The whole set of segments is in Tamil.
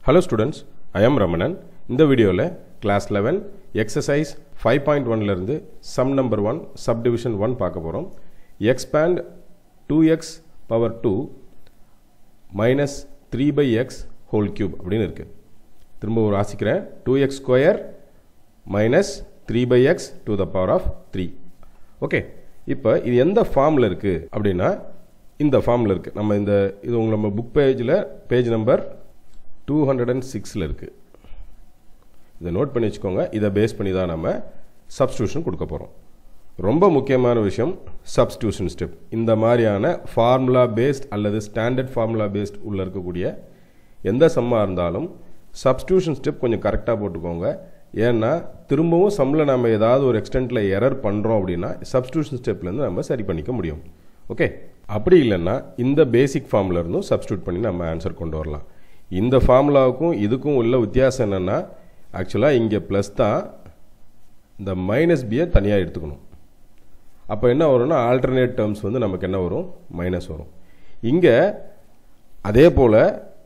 hello students I am Ramanan இந்த வீடியோவில் class eleven exercise five point ஒன்லேருந்து sum number one subdivision one பார்க்க போகிறோம் expand two x power two minus three by x whole cube அப்படின்னு இருக்குது திரும்ப ஒரு வாசிக்கிறேன் two x square minus three by x to the power of three okay இப்போ இது எந்த ஃபார்மில் இருக்குது அப்படின்னா இந்த ஃபார்மில் இருக்குது நம்ம இந்த இது உங்கள் நம்ம புக் பேஜில் page number two hundred and சிக்ஸில் இருக்குது இதை நோட் பண்ணி வச்சுக்கோங்க இதை பேஸ் பண்ணி தான் நம்ம சப்ஸ்டியூஷன் கொடுக்க போகிறோம் ரொம்ப முக்கியமான விஷயம் சப்ஸ்டியூஷன் ஸ்டெப் இந்த மாதிரியான ஃபார்முலா பேஸ்ட் அல்லது ஸ்டாண்டர்ட் ஃபார்முலா பேஸ்ட் உள்ள இருக்கக்கூடிய எந்த சம்மாக இருந்தாலும் சப்ஸ்டியூஷன் ஸ்டெப் கொஞ்சம் கரெக்டாக போட்டுக்கோங்க ஏன்னா திரும்பவும் சம்மில் நம்ம ஏதாவது ஒரு எக்ஸ்டென்ட்டில் எரர் பண்ணுறோம் அப்படின்னா சப்ஸ்டியூஷன் ஸ்டெப்லேருந்து நம்ம சரி பண்ணிக்க முடியும் ஓகே அப்படி இல்லைன்னா இந்த பேசிக் ஃபார்முலா இருந்தும் சப்ஸ்டியூட் பண்ணி நம்ம ஆன்சர் கொண்டு வரலாம் இந்த ஃபார்முலாவுக்கும் இதுக்கும் உள்ள வித்தியாசம் என்னென்னா ஆக்சுவலாக இங்கே ப்ளஸ் தான் இந்த மைனஸ் பியை தனியாக எடுத்துக்கணும் அப்போ என்ன வரும்னா ஆல்டர்னேட் டேர்ம்ஸ் வந்து நமக்கு என்ன வரும் மைனஸ் வரும் இங்கே அதே போல்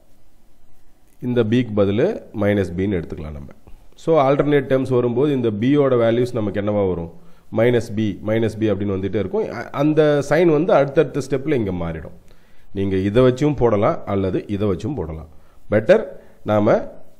இந்த பிக்கு பதில் மைனஸ் பின்னு எடுத்துக்கலாம் நம்ம ஸோ ஆல்டர்னேட் டேர்ம்ஸ் வரும்போது இந்த பியோட வேல்யூஸ் நமக்கு என்னவா வரும் மைனஸ் பி மைனஸ் பி அப்படின்னு வந்துகிட்டே இருக்கும் அ- அந்த சைன் வந்து அடுத்தடுத்த ஸ்டெப்பில் இங்கே மாறிடும் நீங்கள் இதை வச்சும் போடலாம் அல்லது இதை வச்சும் போடலாம் பெட்டர் நாம்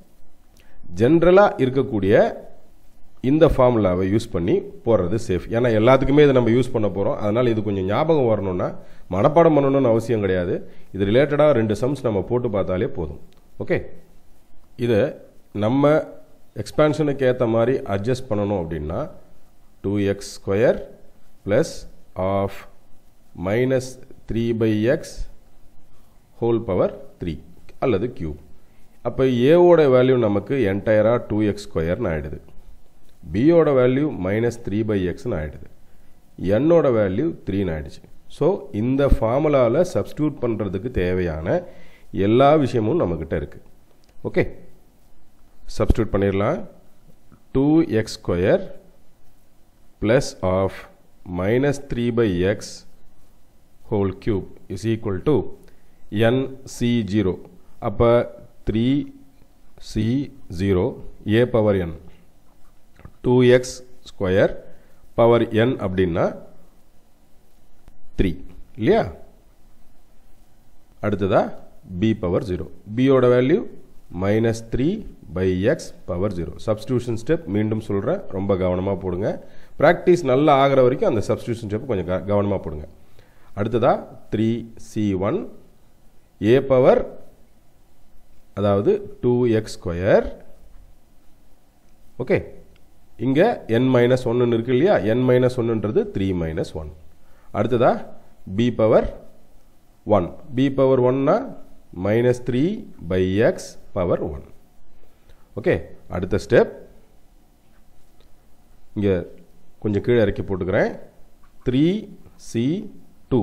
ஜென்ரலாக இருக்கக்கூடிய இந்த ஃபார்முலாவை யூஸ் பண்ணி போடுறது சேஃப் ஏன்னா எல்லாத்துக்குமே இதை நம்ம யூஸ் பண்ண போகிறோம் அதனால் இது கொஞ்சம் ஞாபகம் வரணும்னா மனப்பாடம் பண்ணணும்னு அவசியம் கிடையாது இது ரிலேட்டடாக ரெண்டு சம்ஸ் நம்ம போட்டு பார்த்தாலே போதும் ஓகே இதை நம்ம எக்ஸ்பான்ஷனுக்கு ஏற்ற மாதிரி அட்ஜஸ்ட் பண்ணணும் அப்படின்னா two x square plus of minus three by x whole power three அல்லது கியூப் அப்போ ஏவோட வேல்யூ நமக்கு என்டையராக டூ எக்ஸ் ஸ்கொயர்னு ஆகிடுது பியோட வேல்யூ மைனஸ் த்ரீ பை எக்ஸ்னு ஆகிடுது என்னோட வேல்யூ த்ரீன்னு ஆயிடுச்சு ஸோ இந்த ஃபார்முலாவில் சப்ஸ்டியூட் பண்ணுறதுக்கு தேவையான எல்லா விஷயமும் நம்மக்கிட்ட இருக்குது ஓகே சப்ஸ்டியூட் பண்ணிடலாம் two x square plus of minus three by x whole cube is equal to n C zero அப்போ three C zero a power n two x square power n அப்படின்னா த்ரீ இல்லையா அடுத்ததா பி பவர் ஜீரோ பியோட value minus three by x power zero substitution step மீண்டும் சொல்கிறேன் ரொம்ப கவனமாக போடுங்க ப்ராக்டிஸ் நல்லா ஆகிற வரைக்கும் அந்த சப்ஸ்டியூஷன் ஸ்டெப் கொஞ்சம் க- கவனமாக போடுங்க அடுத்ததா three C one a power அதாவது டூ எக்ஸ் ஸ்கொயர் ஓகே இங்கே n மைனஸ் ஒன்னு இருக்கு இல்லையா n மைனஸ் ஒன்றுன்றது த்ரீ மைனஸ் ஒன் அடுத்ததா B power one B power ஒன்னா minus three by x power one okay அடுத்த ஸ்டெப் இங்கே கொஞ்சம் கீழே இறக்கி போட்டுக்கிறேன் three C two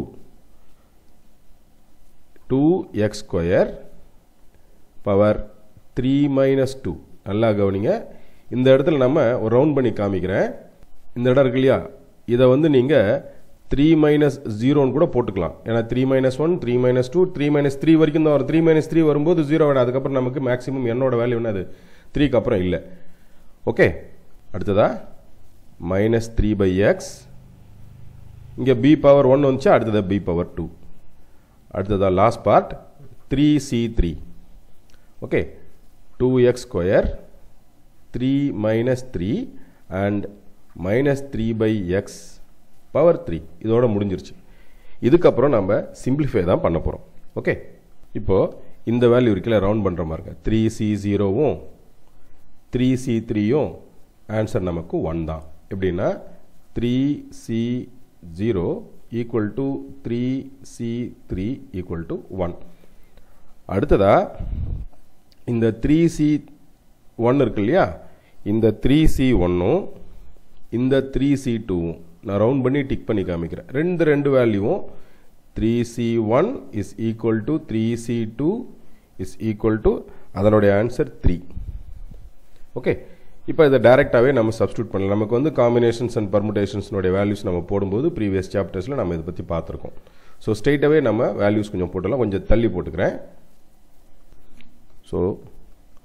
two x square power three minus two நல்லா கவனிங்க இந்த இடத்துல நம்ம ஒரு ரவுண்ட் பண்ணி காமிக்கிறேன் இந்த இடம் இருக்கு இல்லையா இதை வந்து நீங்கள் த்ரீ மைனஸ் ஜீரோன்னு கூட போட்டுக்கலாம் ஏன்னா three minus one three minus two three minus three வரைக்கும் தான் வரும் த்ரீ மைனஸ் த்ரீ வரும்போது ஜீரோ விட அதுக்கப்புறம் நமக்கு மேக்ஸிமம் என்னோட வேல்யூ என்னது த்ரீக்கு அப்புறம் இல்லை ஓகே அடுத்ததா மைனஸ் த்ரீ பை எக்ஸ் இங்கே பி பவர் ஒன் வந்துச்சு அடுத்ததா பி பவர் டூ அடுத்ததா last part three C three okay two x square three minus three and minus three by x power three இதோட முடிஞ்சிருச்சு இதுக்கப்புறம் நம்ம சிம்பிளிஃபை தான் பண்ண போகிறோம் ஓகே இப்போது இந்த வேல்யூ இருக்குல்ல ரவுண்ட் பண்ணுற மாதிரி இருக்க த்ரீ சி ஜீரோவும் த்ரீ சி த்ரீயும் ஆன்சர் நமக்கு ஒன் தான் எப்படின்னா three C zero equal to three C three equal to one அடுத்ததா இந்த த்ரீ சி ஒன் இருக்கு இல்லையா இந்த த்ரீ சி ஒன்னும் இந்த த்ரீ சி டூவும் நான் ரவுண்ட் பண்ணி டிக் பண்ணி காமிக்கிறேன் ரெண்டு ரெண்டு வேல்யூவும் three C one is equal to three C two is equal to அதனுடைய ஆன்சர் த்ரீ ஓகே இப்போ இதை டைரெக்டாகவே நம்ம சப்ஸ்டியூட் பண்ணலாம் நமக்கு வந்து காம்பினேஷன்ஸ் அண்ட் பர்முடேஷன்ஸ்னுடைய வேல்யூஸ் நம்ம போடும்போது ப்ரீவியஸ் சாப்டர்ஸில் நம்ம இதை பற்றி பார்த்துருக்கோம் ஸோ ஸ்ட்ரெயிட்டாகவே நம்ம வேல்யூஸ் கொஞ்சம் போட்டுடலாம் கொஞ்சம் தள்ளி போட்டுக்கிறேன் so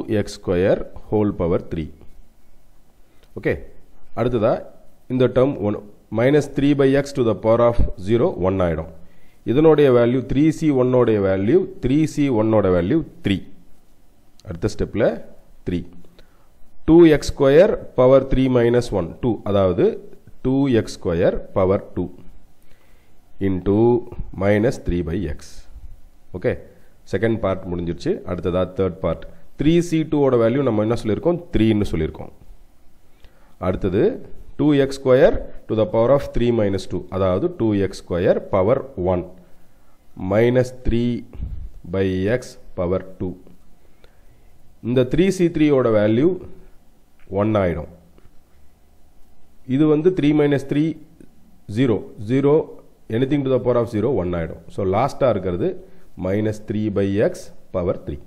x square whole power three okay அடுத்ததா இந்த term one minus three by x to the power of zero one ஆகிடும் இதனுடைய வேல்யூ த்ரீ சி ஒன்னோடைய வேல்யூ த்ரீ சி ஒன்னோட வேல்யூ த்ரீ அடுத்த ஸ்டெப்பில் three two x square power three minus one two அதாவது two x square power two into minus three by x okay second part முடிஞ்சிருச்சு அடுத்ததா தேர்ட் பார்ட் த்ரீ சி டூவோட வேல்யூ நம்ம என்ன சொல்லியிருக்கோம் த்ரீன்னு சொல்லியிருக்கோம் அடுத்தது two x square to the power of three minus two அதாவது two x square power one minus three by x power two இந்த த்ரீ சி த்ரீயோட வேல்யூ ஒன் ஆகிடும் இது வந்து three minus three zero zero anything to the power of zero one ஆகிடும் ஸோ லாஸ்ட்டாக இருக்கிறது minus three by x power three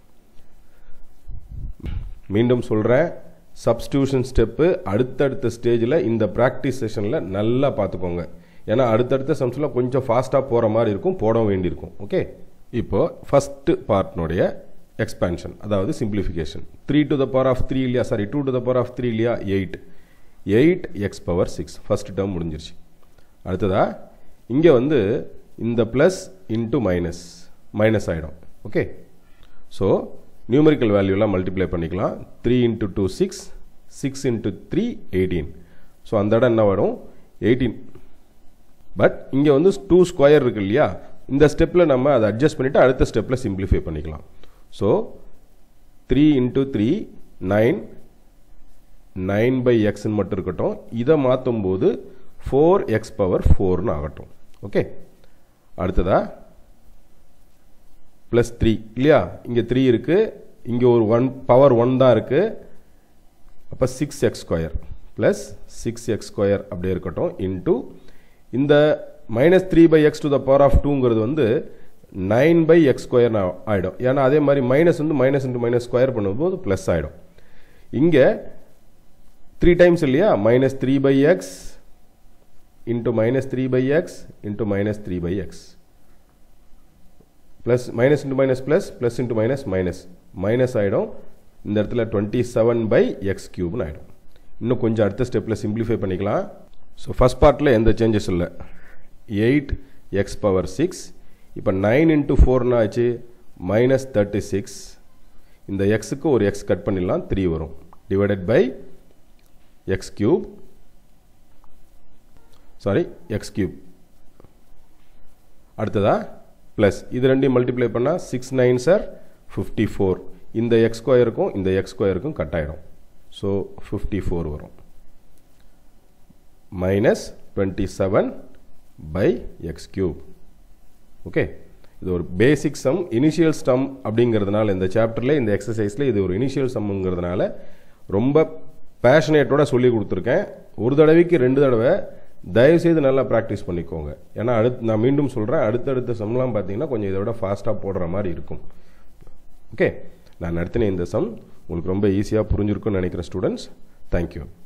மீண்டும் சொல்கிறேன் சப்ஸ்டியூஷன் ஸ்டெப்பு அடுத்தடுத்த ஸ்டேஜில் இந்த ப்ராக்டிஸ் செஷனில் நல்லா பார்த்துக்கோங்க ஏன்னா அடுத்தடுத்த சம்ஸில் கொஞ்சம் ஃபாஸ்ட்டாக போகிற மாதிரி இருக்கும் போட வேண்டியிருக்கும் ஓகே இப்போ ஃபஸ்ட்டு பார்ட்னுடைய எக்ஸ்பேன்ஷன் அதாவது simplification three to the power of three இல்லையா sorry two to the power of three இல்லையா eight eight x power six first term முடிஞ்சிருச்சு அடுத்ததா இங்கே வந்து இந்த ப்ளஸ் இன்ட்டு மைனஸ் மைனஸ் ஆகிடும் ஓகே ஸோ நியூமரிக்கல் வேல்யூலாம் மல்டிப்ளை பண்ணிக்கலாம் three into two six six into three eighteen so அந்த இடம் என்ன வரும் எயிட்டீன் பட் இங்கே வந்து டூ ஸ்கொயர் இருக்கு இல்லையா இந்த ஸ்டெப்பில் நம்ம அதை அட்ஜஸ்ட் பண்ணிவிட்டு அடுத்த ஸ்டெப்பில் சிம்பிளிஃபை பண்ணிக்கலாம் so three into three nine nine by எக்ஸ்ன்னு மட்டும் இருக்கட்டும் இதை மாற்றும் போது ஃபோர் எக்ஸ் பவர் ஃபோர்னு ஆகட்டும் ஓகே அடுத்ததா ப்ளஸ் த்ரீ இல்லையா இங்கே த்ரீ இருக்குது இங்கே ஒரு ஒன் பவர் ஒன் தான் இருக்குது அப்போ six x square plus six x square அப்படியே இருக்கட்டும் இன்ட்டு இந்த minus three by x to the power of டூங்கிறது வந்து நைன் பை எக்ஸ் ஸ்கொயர் ஆகிடும் ஏன்னா அதே மாதிரி மைனஸ் வந்து மைனஸ் இன்ட்டு மைனஸ் ஸ்கொயர் பண்ணும்போது ப்ளஸ் ஆகிடும் இங்கே த்ரீ டைம்ஸ் இல்லையா minus three by x into minus three by x into minus three by x plus minus into minus plus plus into minus minus minus ஆகிடும் இந்த இடத்துல டுவெண்ட்டி செவன் பை எக்ஸ் கியூப்னு ஆகிடும் இன்னும் கொஞ்சம் அடுத்த ஸ்டெப்பில் சிம்பிளிஃபை பண்ணிக்கலாம் ஸோ ஃபஸ்ட் பார்ட்டில் எந்த சேஞ்சஸ் இல்லை எயிட் எக்ஸ் பவர் சிக்ஸ் இப்போ நைன் இன்ட்டு ஃபோர்னா ஆச்சு மைனஸ் தேர்ட்டி சிக்ஸ் இந்த எக்ஸுக்கு ஒரு எக்ஸ் கட் பண்ணிடலாம் த்ரீ வரும் divided by x cube sorry x cube அடுத்ததா ப்ளஸ் இது ரெண்டையும் மல்டிப்ளை பண்ணால் six nine sir fifty four இந்த எக்ஸ் ஸ்கொயருக்கும் இந்த எக்ஸ் ஸ்கொயருக்கும் கட் ஆகிடும் ஸோ ஃபிஃப்டி ஃபோர் வரும் minus twenty seven by x cube okay இது ஒரு பேசிக் சம் இனிஷியல் ஸ்டம் அப்படிங்கிறதுனால இந்த சாப்டரில் இந்த எக்ஸசைஸில் இது ஒரு இனிஷியல் சம்ங்கிறதுனால ரொம்ப பேஷனேட்டோட சொல்லி கொடுத்துருக்கேன் ஒரு தடவைக்கு ரெண்டு தடவை தயவுசெய்து நல்லா ப்ராக்டிஸ் பண்ணிக்கோங்க ஏன்னா அடுத்து நான் மீண்டும் சொல்கிறேன் அடுத்தடுத்த சம்லாம் பார்த்தீங்கன்னா கொஞ்சம் இதை விட ஃபாஸ்ட்டாக போடுற மாதிரி இருக்கும் ஓகே நான் நடத்தின இந்த சம் உங்களுக்கு ரொம்ப ஈஸியாக புரிஞ்சிருக்கும்னு நினைக்கிறேன் ஸ்டூடெண்ட்ஸ் தேங்க்யூ